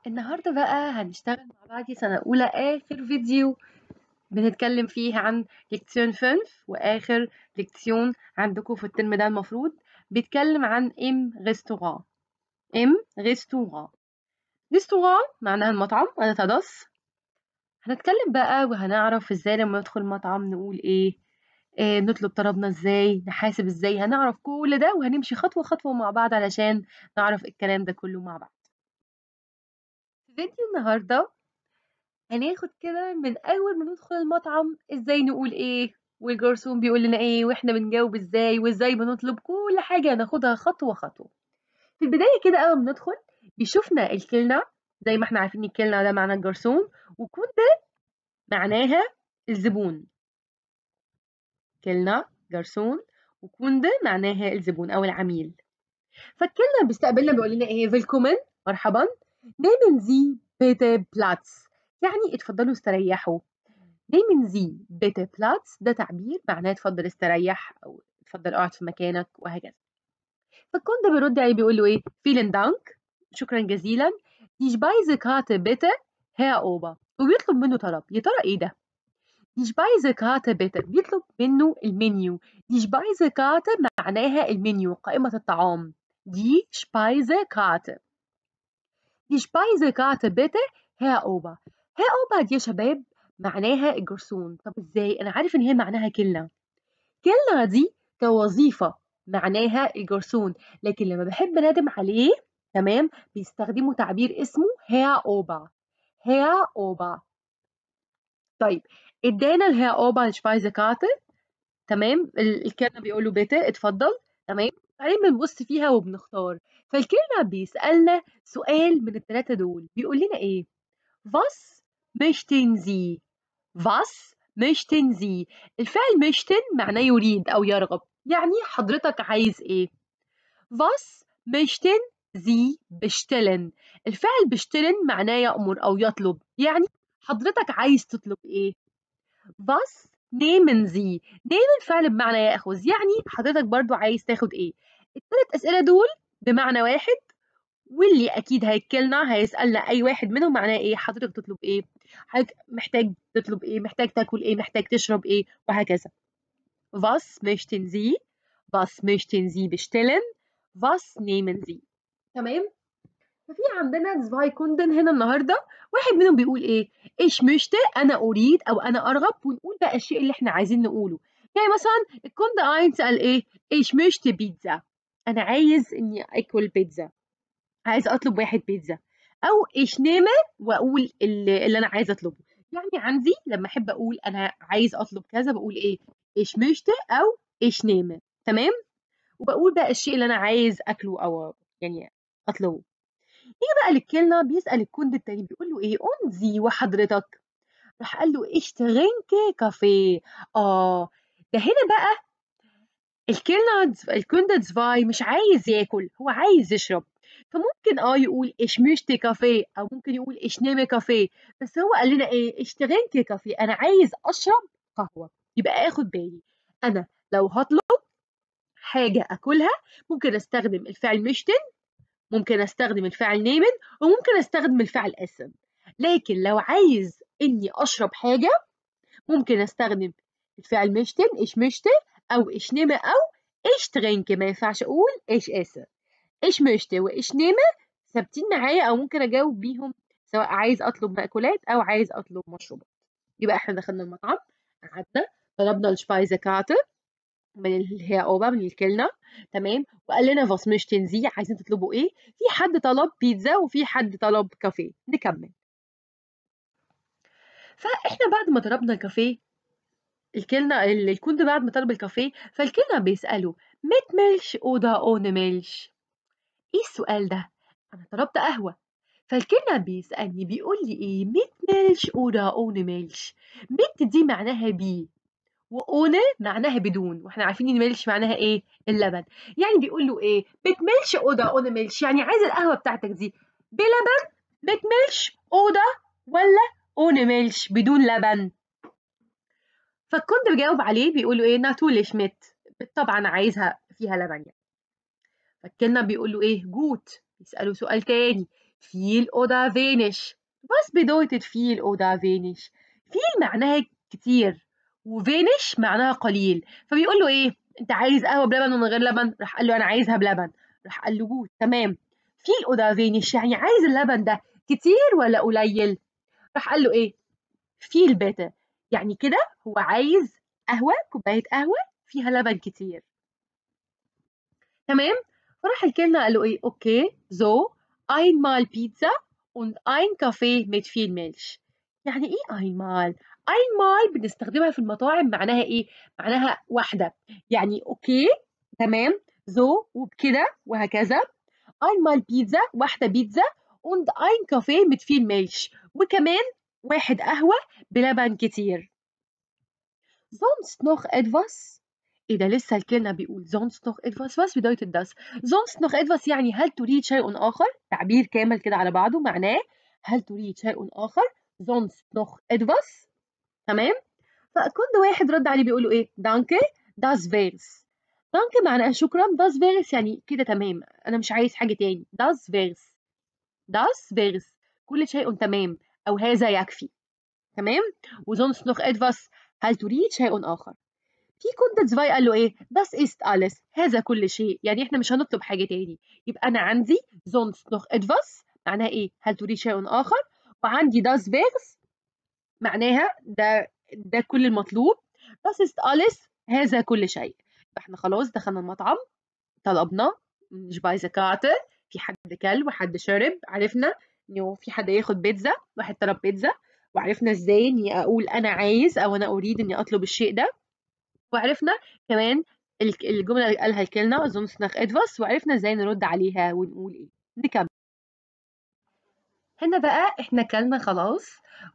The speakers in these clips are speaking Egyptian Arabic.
النهاردة بقى هنشتغل مع بعض سنة أولى آخر فيديو بنتكلم فيه عن ليكسيون 5 وآخر ليكسيون عندكم في الترم ده المفروض بيتكلم عن ام ريستوران ام ريستوران ريستوران معناها المطعم أنا تدس هنتكلم بقى وهنعرف ازاي لما ندخل المطعم نقول ايه آه نطلب طلبنا ازاي نحاسب ازاي هنعرف كل ده وهنمشي خطوة خطوة مع بعض علشان نعرف الكلام ده كله مع بعض في فيديو النهاردة هناخد كده من أول ما ندخل المطعم ازاي نقول ايه والجرسون بيقول لنا ايه واحنا بنجاوب ازاي وازاي بنطلب كل حاجة هناخدها خطوة خطوة في البداية كده أول ما ندخل بيشوفنا الكلنا زي ما احنا عارفين الكلنا ده معنى الجرسون وكون ده معناها الزبون كلنا جرسون وكون ده معناها الزبون أو العميل فالكلنا بيستقبلنا بيقول لنا ايه فيلكومن مرحبا nehmen Sie bitte Platz يعني اتفضلوا استريحوا nehmen Sie bitte Platz ده تعبير معناه اتفضل استريح أو اتفضل اقعد في مكانك وهكذا فالكون ده بيرد عليه بيقول له ايه vielen Dank شكرا جزيلا die Speisekarte bitte Herr Ober وبيطلب منه طلب يا ترى ايه ده die Speisekarte bitte بيطلب منه المنيو die Speisekarte معناها المنيو قائمة الطعام die Speisekarte die Speisekarte bitte Herr Ober Herr Ober دي يا شباب معناها الجرسون طب ازاي انا عارف ان هي معناها كلمة كلمة دي كوظيفة معناها الجرسون لكن لما بحب نادم عليه تمام بيستخدموا تعبير اسمه Herr Ober Herr Ober طيب ادانا الهير اوبر سبايزكارت تمام الكلمه بيقول له بيتا اتفضل تمام بعدين بنبص فيها وبنختار فالكلمه بيسالنا سؤال من الثلاثه دول بيقول لنا ايه was möchten Sie was möchten Sie الفعل möchten معناه يريد او يرغب يعني حضرتك عايز ايه was möchten Sie bestellen الفعل bestellen معناه يأمر او يطلب يعني حضرتك عايز تطلب ايه was nehmen Sie nehmen فعل بمعنى ياخذ يعني حضرتك برضو عايز تاخد ايه الثلاث اسئله دول بمعنى واحد واللي اكيد هيكلنا هيسالنا اي واحد منهم معناه ايه حضرتك تطلب ايه حضرتك محتاج تطلب ايه محتاج تاكل ايه محتاج تشرب ايه وهكذا was möchten Sie was möchten Sie bestellen was nehmen Sie تمام ففي عندنا zwei كوندن هنا النهارده واحد منهم بيقول ايه ايش مشت انا اريد او انا ارغب ونقول بقى الشيء اللي احنا عايزين نقوله يعني مثلا الكوند اينز قال ايه ايش مشت بيتزا انا عايز اني اكل بيتزا عايز اطلب واحد بيتزا او ايش نيمه واقول اللي, اللي انا عايز اطلبه يعني عندي لما احب اقول انا عايز اطلب كذا بقول ايه ايش مشت او ايش نيمه تمام وبقول بقى الشيء اللي انا عايز اكله او يعني اطلبه يجي بقى للكلمة بيسأل الكوند التاني بيقول له ايه أنزي وحضرتك راح قال له اشتغنك كافيه اه ده هنا بقى الكلمة الكوند زفاي مش عايز ياكل هو عايز يشرب فممكن اه يقول ايش مشتي كافيه او ممكن يقول ايش نامي كافيه بس هو قال لنا ايه اشتغنك كافيه انا عايز اشرب قهوة يبقى اخد بالي انا لو هطلب حاجة اكلها ممكن استخدم الفعل مشتن ممكن استخدم الفعل نيمن وممكن استخدم الفعل اسم لكن لو عايز اني اشرب حاجه ممكن استخدم الفعل مشتن ايش مشتن او ايش نيمه او ايش ترينك ما ينفعش اقول ايش اسم ايش مشتي وايش نيمه ثابتين معايا او ممكن اجاوب بيهم سواء عايز اطلب مأكولات او عايز اطلب مشروبات يبقى احنا دخلنا المطعم قعدنا طلبنا الشبايزه كارت من الهي اوبا من الكلنا تمام وقال لنا فاس مشتن زي عايزين تطلبوا ايه في حد طلب بيتزا وفي حد طلب كافيه نكمل فاحنا بعد ما طلبنا الكافيه الكلنا الكوند بعد ما طلب الكافيه فالكلنا بيسأله ميت ميلش اودا اون ميلش ايه السؤال ده انا طلبت قهوه فالكلنا بيسألني بيقول لي ايه ميت ميلش اودا اون ميلش ميت دي معناها بي وأونة معناها بدون واحنا عارفين ان ميلش معناها ايه اللبن يعني بيقول له ايه بتملش اوضه اوضه ميلش يعني عايز القهوه بتاعتك دي بلبن بتملش اوضه ولا اون ميلش بدون لبن فالكنت بجاوب عليه بيقول له ايه ناتولش مت طبعا عايزها فيها لبن يعني فالكلمه بيقول له ايه جوت يساله سؤال تاني viel oder wenig was bedeutet viel oder wenig viel معناها كتير وفينش معناها قليل فبيقول له ايه انت عايز قهوه بلبن ومن غير لبن راح قال له انا عايزها بلبن راح قال له جود تمام viel oder wenig يعني عايز اللبن ده كتير ولا قليل راح قال له ايه viel bitte يعني كده هو عايز قهوه كوبايه قهوه فيها لبن كتير تمام فراح الكلمه قال له ايه اوكي so einmal Pizza und ein Kaffee mit viel Milch يعني ايه einmal einmal بنستخدمها في المطاعم معناها ايه معناها واحده يعني اوكي تمام so وبكده وهكذا einmal بيتزا واحده بيتزا und ein Kaffee mit viel Milch وكمان واحد قهوه بلبن كتير sonst noch etwas إيه ده لسه الكلمة بيقول sonst noch etwas was bedeutet das sonst noch etwas يعني هل تريد شيء آخر تعبير كامل كده على بعضه معناه هل تريد شيء آخر sonst noch etwas تمام فكل واحد رد عليه بيقول له ايه danke das wär's danke معناها شكرا das wär's يعني كده تمام انا مش عايز حاجة تاني das wär's das wär's كل شيء تمام او هذا يكفي تمام وsonst noch etwas هل تريد شيء آخر في كنت zwei قال له ايه das ist alles هذا كل شيء يعني احنا مش هنطلب حاجة تاني يبقى انا عندي sonst noch etwas معناها ايه هل تريد شيء آخر وعندي das wär's معناها ده ده كل المطلوب das ist alles هذا كل شيء احنا خلاص دخلنا المطعم طلبنا مش بايزة كارت في حد كل وحد شرب عرفنا انه في حد ياخد بيتزا واحد طلب بيتزا وعرفنا ازاي اني اقول انا عايز او انا اريد اني اطلب الشيء ده وعرفنا كمان الجمله اللي قالها الكلمه sonst nach etwas وعرفنا ازاي نرد عليها ونقول ايه نكمل هنا بقى احنا كلنا خلاص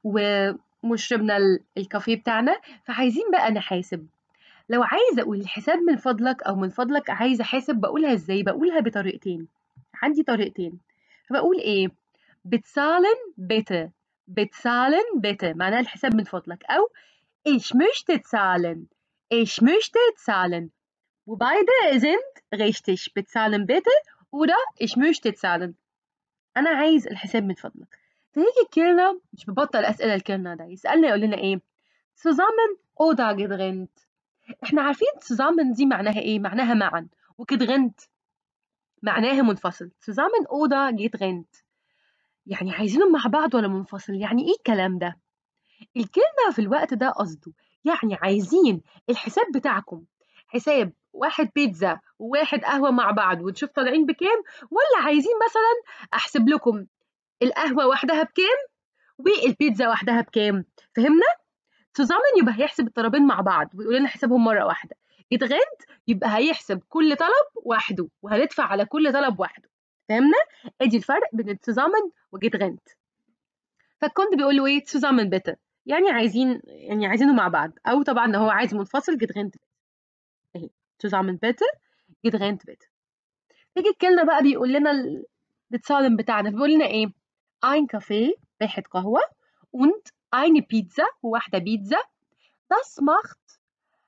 وشربنا الكافيه بتاعنا فعايزين بقى نحاسب لو عايزه اقول الحساب من فضلك او من فضلك عايزه احاسب بقولها ازاي بقولها بطريقتين عندي طريقتين فبقول ايه بتسالن bitte bezahlen bitte معناها الحساب من فضلك أو ich möchte zahlen ich möchte zahlen وbeide sind richtig bezahlen bitte oder ich möchte zahlen أنا عايز الحساب من فضلك فيجي الكلمة مش ببطل أسئلة الكلمة ده يسألنا يقول لنا إيه zusammen oder getrennt إحنا عارفين zusammen دي معناها إيه معناها معا وgetrennt معناها منفصل zusammen oder getrennt يعني عايزينهم مع بعض ولا منفصل يعني ايه الكلام ده الكلمة في الوقت ده قصده يعني عايزين الحساب بتاعكم حساب واحد بيتزا وواحد قهوة مع بعض ونشوف طالعين بكام ولا عايزين مثلا أحسب لكم القهوة وحدها بكام والبيتزا وحدها بكام فهمنا؟ تزامن يبقى هيحسب الطلبين مع بعض ويقول لنا حسابهم مرة واحدة اتغند يبقى هيحسب كل طلب وحده وهندفع على كل طلب وحده فهمنا؟ ادي الفرق بين التزامن وجيتغنت فالكونت بيقول له ايه تزامن بيتر يعني عايزين يعني عايزينه مع بعض او طبعا لو هو عايز منفصل جيتغنت اهي تزامن بيتر جيتغنت بيتر تيجي الكلمه بقى بيقول لنا التسالم بتاعنا بيقول لنا ايه ein Kaffee واحد قهوة und eine Pizza وواحدة بيتزا das macht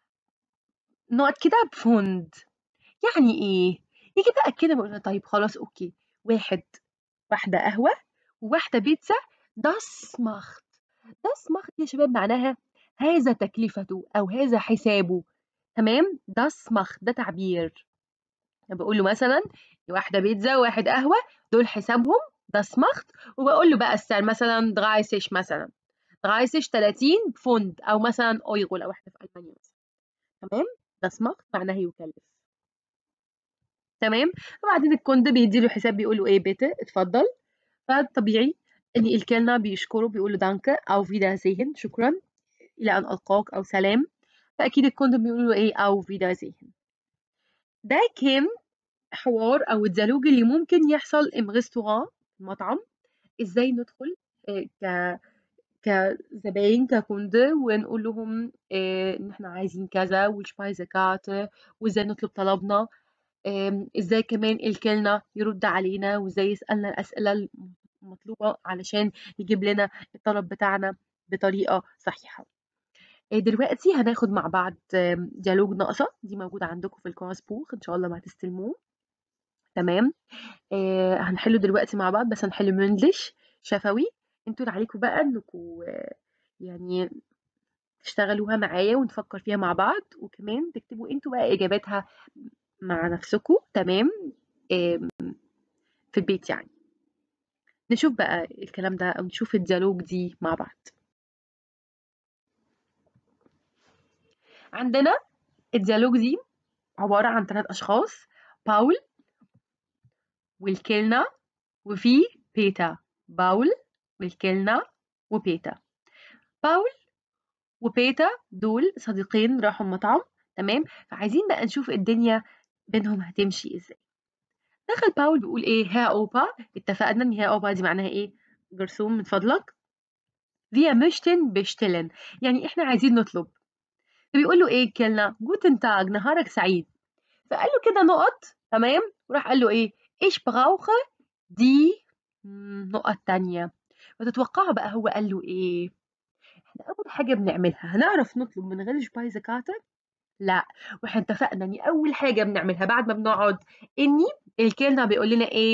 نقط كده بفوند يعني ايه يجي بقى كده بقول طيب خلاص اوكي واحد واحدة قهوة وواحدة بيتزا das macht das macht يا شباب معناها هذا تكلفته أو هذا حسابه تمام das macht ده تعبير بقول له مثلا واحدة بيتزا وواحد قهوة دول حسابهم das macht وبقول له بقى السعر مثلا 30 مثلا 30 30 بفوند أو مثلا أويرو لو احنا في ألمانيا مثلا تمام das macht معناها يكلف تمام وبعدين الكوند بيدي له حساب بيقول له ايه بيت اتفضل فطبيعي ان الكلنا بيشكره بيقول له دانكا او فيدا زيهن شكرا الى ان القاك او سلام فاكيد الكوند بيقول له ايه او فيدا زيهن ده كان حوار او الديالوج اللي ممكن يحصل ام ريستوران مطعم ازاي ندخل ك كزباين ككوند ونقول لهم ان احنا عايزين كذا والشبايزه كارت وازاي نطلب طلبنا ازاي كمان الكلنا يرد علينا وازاي يسألنا الأسئلة المطلوبة علشان يجيب لنا الطلب بتاعنا بطريقة صحيحة دلوقتي هناخد مع بعض ديالوج ناقصة دي موجودة عندكم في الكورس بوك إن شاء الله ما هتستلموه تمام آه هنحله دلوقتي مع بعض بس هنحل منلش شفوي انتوا اللي عليكم بقى انكم يعني تشتغلوها معايا ونفكر فيها مع بعض وكمان تكتبوا انتوا بقى اجاباتها مع نفسكم تمام في البيت يعني نشوف بقى الكلام ده او نشوف الديالوج دي مع بعض عندنا الديالوج دي عبارة عن ثلاث أشخاص باول والكلنا وفي بيتا باول والكلنا وبيتا باول وبيتا دول صديقين راحوا المطعم تمام فعايزين بقى نشوف الدنيا بينهم هتمشي ازاي دخل باول بيقول ايه ها اوبا اتفقنا ان ها اوبا دي معناها ايه جرسوم من فضلك wir möchten bestellen يعني احنا عايزين نطلب فبيقول له ايه كلنا جوتن تاج نهارك سعيد فقال له كده نقط تمام وراح قال له ايه ايش brauche دي نقط تانية فتتوقعوا بقى هو قال له ايه احنا اول حاجة بنعملها هنعرف نطلب من غير شبايزة كارتر لا واحنا اتفقنا ان اول حاجة بنعملها بعد ما بنقعد اني الكلنا بيقول لنا ايه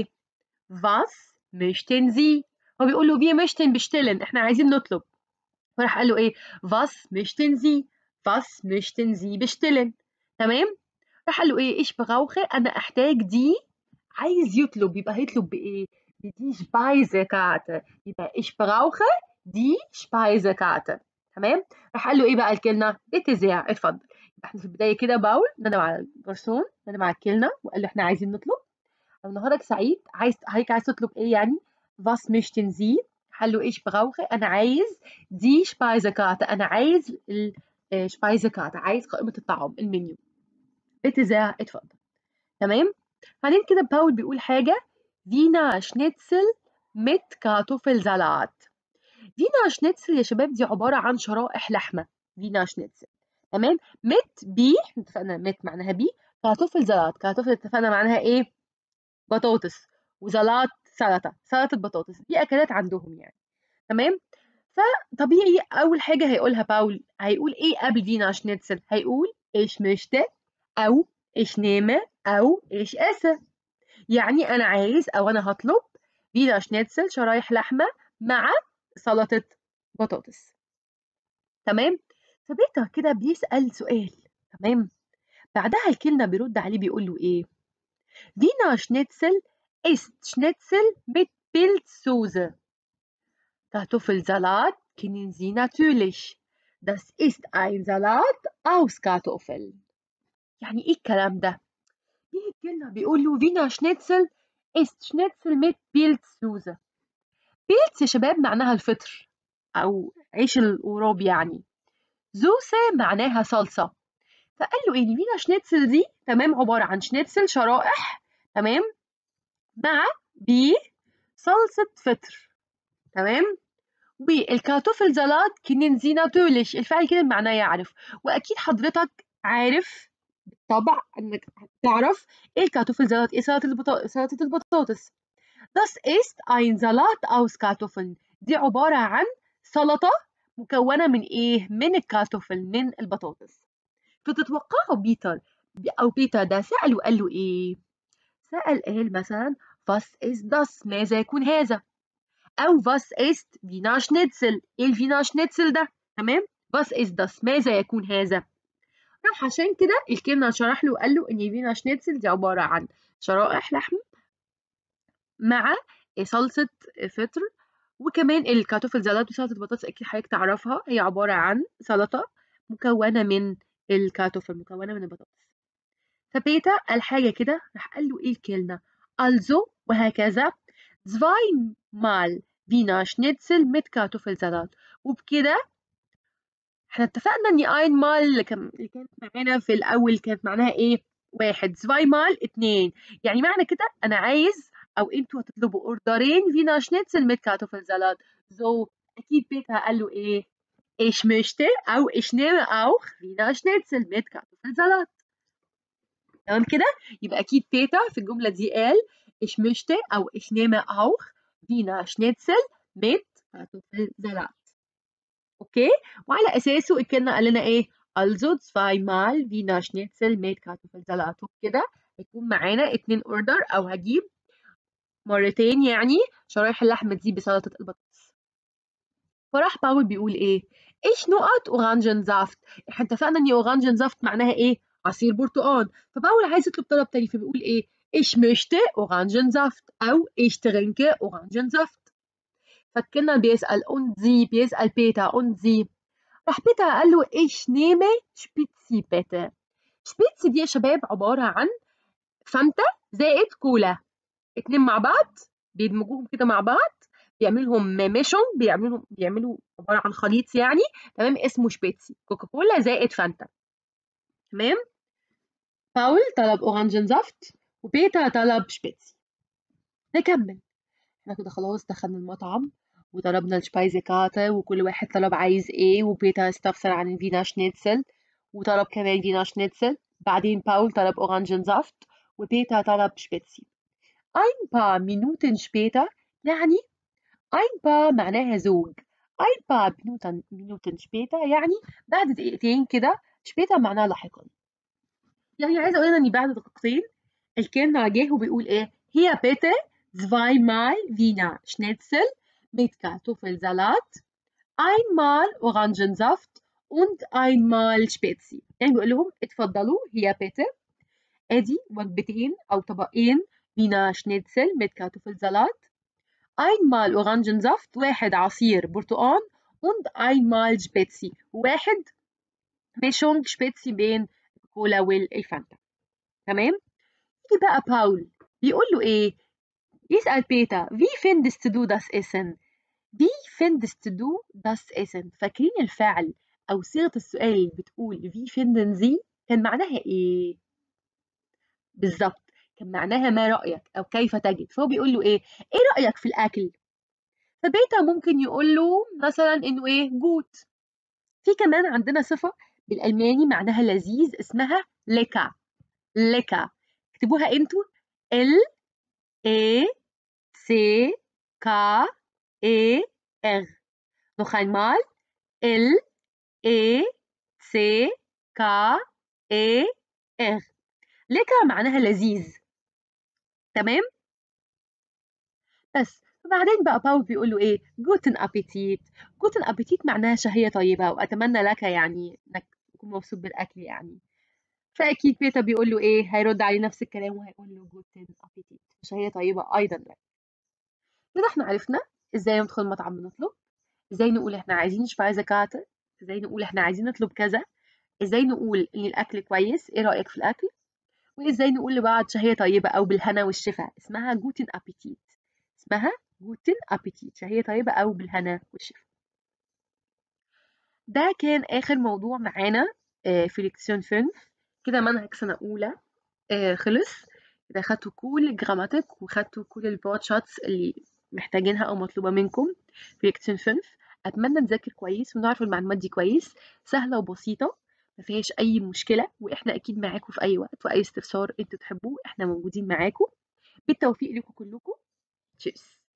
was möchten Sie هو بيقول له wir möchten bestellen احنا عايزين نطلب فراح قال له ايه was möchten Sie was möchten Sie bestellen تمام راح قال له ايه ايش brauche انا احتاج دي عايز يطلب يبقى هيطلب بايه بدي Speisekarte يبقى ايش brauche دي Speisekarte تمام راح قال له ايه بقى الكلمه اتزاع اتفضل يبقى احنا في البدايه كده باول ندى مع الجرسون ندى مع الكلمه وقال له احنا عايزين نطلب او نهارك سعيد عايز هيك عايز تطلب ايه يعني was möchten Sie قال له ايش brauche انا عايز دي Speisekarte انا عايز السبايزكارت عايز قائمه الطعام المنيو اتزاع اتفضل تمام بعدين كده باول بيقول حاجه فينا شنيتسل مت كارتوفلزالات فينا شنيتسل يا شباب دي عباره عن شرائح لحمه فينا شنيتسل تمام مت بي اتفقنا مت معناها بي كارتوفلزالات كارتوفل اتفقنا معناها ايه بطاطس وزلات سلطه سلطه بطاطس دي اكلات عندهم يعني تمام فطبيعي اول حاجه هيقولها باول هيقول ايه قبل فينا شنيتسل هيقول ايش مشتى او ايش نيمه او ايش اسا يعني انا عايز او انا هطلب فينا شنيتسل شرايح لحمه مع سلطه بطاطس تمام فبيتا كده بيسال سؤال تمام بعدها الكلمه بيرد عليه بيقول له ايه فينا شنيتسل ist Schnitzel mit Pilzsoße. Kartoffelsalat kennen Sie natürlich. Das ist ein Salat aus Kartoffeln. يعني ايه الكلام ده؟ ايه الكلمة بيقول له فينا شنيتسل ist Schnitzel mit Pilzsoße. بيلز يا شباب معناها الفطر أو عيش القراب يعني. زوسة معناها صلصة. فقال له ايه فينا شنيتسل دي تمام عبارة عن شنيتسل شرائح تمام مع بصلصة فطر تمام والكارتوفل زلات كنن زي ناتولش الفعل كده معناه يعرف واكيد حضرتك عارف بالطبع انك تعرف ايه الكارتوفل زلات ايه سلطة البطاطس سلطة البطاطس Das ist ein Salat aus Kartoffeln دي عبارة عن سلطة مكونة من ايه من الكارتوفل من البطاطس فتتوقعوا بيتر او بيتر ده سأل وقال له ايه سأل قال مثلا was ist das ماذا يكون هذا أو was ist Wiener Schnitzel إيه الفينا شنيتسل ده تمام was ist das ماذا يكون هذا راح عشان كده الكلمة شرح له وقال له إن فينا شنيتسل دي عبارة عن شرائح لحم مع صلصة فطر وكمان الكاتوفل زلات وسلطة البطاطس أكيد حضرتك تعرفها هي عبارة عن سلطة مكونة من الكاتوفل مكونة من البطاطس فبيتا قال حاجة كده راح قال له إيه الكلمة also وهكذا zweimal Wiener Schnitzel mit Kartoffelsalat وبكده احنا اتفقنا ان einmal اللي كانت معانا في الاول كانت معناها ايه واحد zweimal اتنين يعني معنى كده انا عايز او انتوا هتطلبوا اوردرين فينا شنيتسل mit Kartoffelsalat so اكيد بيتا قال له ايه ich möchte او ich nehme auch Wiener Schnitzel mit Kartoffelsalat تمام كده يبقى اكيد بيتا في الجمله دي قال ich möchte او ich nehme auch Wiener Schnitzel mit Kartoffelsalat اوكي وعلى اساسه الكلمه قال لنا ايه also zweimal Wiener Schnitzel mit Kartoffelsalat وبكده هيكون معانا اتنين اوردر او هجيب مرتين يعني شرايح اللحمة دي بسلطة البطاطس فراح باول بيقول ايه ايش نقط اورانجنزافت احنا اتفقنا ان اورانجنزافت معناها ايه عصير برتقال فباول عايز يطلب طلب تاني فبيقول ايه ich möchte Orangensaft او ich trinke Orangensaft فكنا بيسأل und sie بيسأل بيتا und sie راح بيتا قال له ich nehme Spitzi bitte شبيتسي دي يا شباب عبارة عن فانتا زائد كولا اتنين مع بعض بيدمجوهم كده مع بعض بيعملهم ميشون بيعملوا بيعملوا عبارة عن خليط يعني تمام اسمه شبيتسي كوكاكولا زائد فانتا تمام باول طلب اورانجنزافت وبيتا طلب شبيتسي نكمل احنا كده خلاص دخلنا المطعم وطلبنا الشبايزيكاتا وكل واحد طلب عايز ايه وبيتا استفسر عن الفينا شنيتسل وطلب كمان فينا شنيتسل بعدين باول طلب اورانجنزافت وبيتا طلب شبيتسي ein paar Minuten später يعني ein paar معناها زوج ein paar Minuten, Minuten später يعني بعد دقيقتين كده später معناها لاحقا يعني عايزه اقول ان بعد دقيقتين الكلمه جه وبيقول ايه هي bitte zweimal Wiener Schnitzel mit Kartoffelsalat einmal Orangensaft und einmal Spezi يعني بيقول لهم اتفضلوا هي bitte ادي وجبتين او طبقين Wiener Schnitzel mit Kartoffelsalat einmal Orangensaft واحد عصير برتقال und einmal Spezi واحد ميشونج شبيتسي بين الكولا والفانتا تمام يجي بقى باول بيقول له ايه يسأل بيتا wie findest du das Essen wie findest du das Essen فاكرين الفعل أو صيغة السؤال اللي بتقول wie finden Sie كان معناها ايه بالظبط كان معناها ما رأيك أو كيف تجد فهو بيقول له إيه إيه رأيك في الأكل فبيتا ممكن يقول له مثلا إنه إيه جوت في كمان عندنا صفة بالألماني معناها لذيذ اسمها ليكا ليكا اكتبوها انتوا ال اي سي كا اي ار noch einmal ال اي سي كا اي ار ليكا معناها لذيذ تمام بس وبعدين بقى باول بيقول له ايه جوتن ابيتيت جوتن ابيتيت معناها شهية طيبة واتمنى لك يعني انك تكون مبسوط بالاكل يعني فاكيد بيتا بيقول له ايه هيرد عليه نفس الكلام وهيقول له جوتن ابيتيت شهية طيبة ايضا لك كده احنا عرفنا ازاي ندخل المطعم بنطلب ازاي نقول احنا عايزين شبايزة كاتا ازاي نقول احنا عايزين نطلب كذا ازاي نقول ان الاكل كويس ايه رايك في الاكل وازاي نقول لبعض شهية طيبة او بالهنا والشفا اسمها جوتن ابيتيت اسمها جوتن ابيتيت شهية طيبة او بالهنا والشفا ده كان اخر موضوع معانا في ليكسيون 5 كده منهج سنة اولى خلص كده خدتوا كل الجراماتيك وخدتوا كل البورد شوتس اللي محتاجينها او مطلوبة منكم في ليكسيون 5 اتمنى نذاكر كويس ونعرف المعلومات دي كويس سهلة وبسيطة ما فيهاش اي مشكله واحنا اكيد معاكم في اي وقت واي استفسار انتوا تحبوه احنا موجودين معاكم بالتوفيق لكم كلكم تشيرز